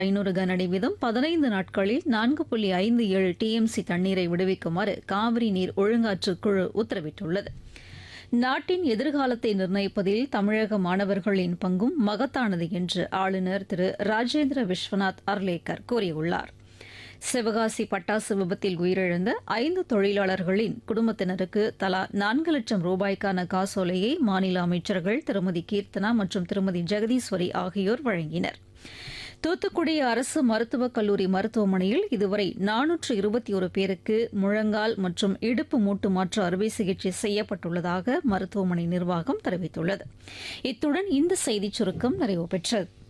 ஐநூறு கனஅடி வீதம் பதினைந்து நாட்களில் நான்கு புள்ளி ஐந்து ஏழு டிஎம்சி தண்ணீரை விடுவிக்குமாறு காவிரி நீர் ஒழுங்காற்று குழு உத்தரவிட்டுள்ளது நாட்டின் எதிர்காலத்தை நிர்ணயிப்பதில் தமிழக மாணவர்களின் பங்கும் மகத்தானது என்று ஆளுநர் திரு ராஜேந்திர விஸ்வநாத் அர்லேக்கர் கூறியுள்ளார் சிவகாசி பட்டாசு விபத்தில் உயிரிழந்த ஐந்து தொழிலாளர்களின் குடும்பத்தினருக்கு தலா நான்கு லட்சம் ரூபாய்க்கான காசோலையை மாநில அமைச்சர்கள் திருமதி கீர்த்தனா மற்றும் திருமதி ஜெகதீஸ்வரி ஆகியோர் வழங்கினர் தூத்துக்குடி அரசு மருத்துவக் கல்லூரி மருத்துவமனையில் இதுவரை நானூற்று இருபத்தி ஒரு பேருக்கு முழங்கால் மற்றும் இடுப்பு மூட்டு மாற்று அறுவை சிகிச்சை செய்யப்பட்டுள்ளதாக மருத்துவமனை நிர்வாகம் தெரிவித்துள்ளது இத்துடன் இந்த செய்திச் சுருக்கம் நிறைவு பெற்றது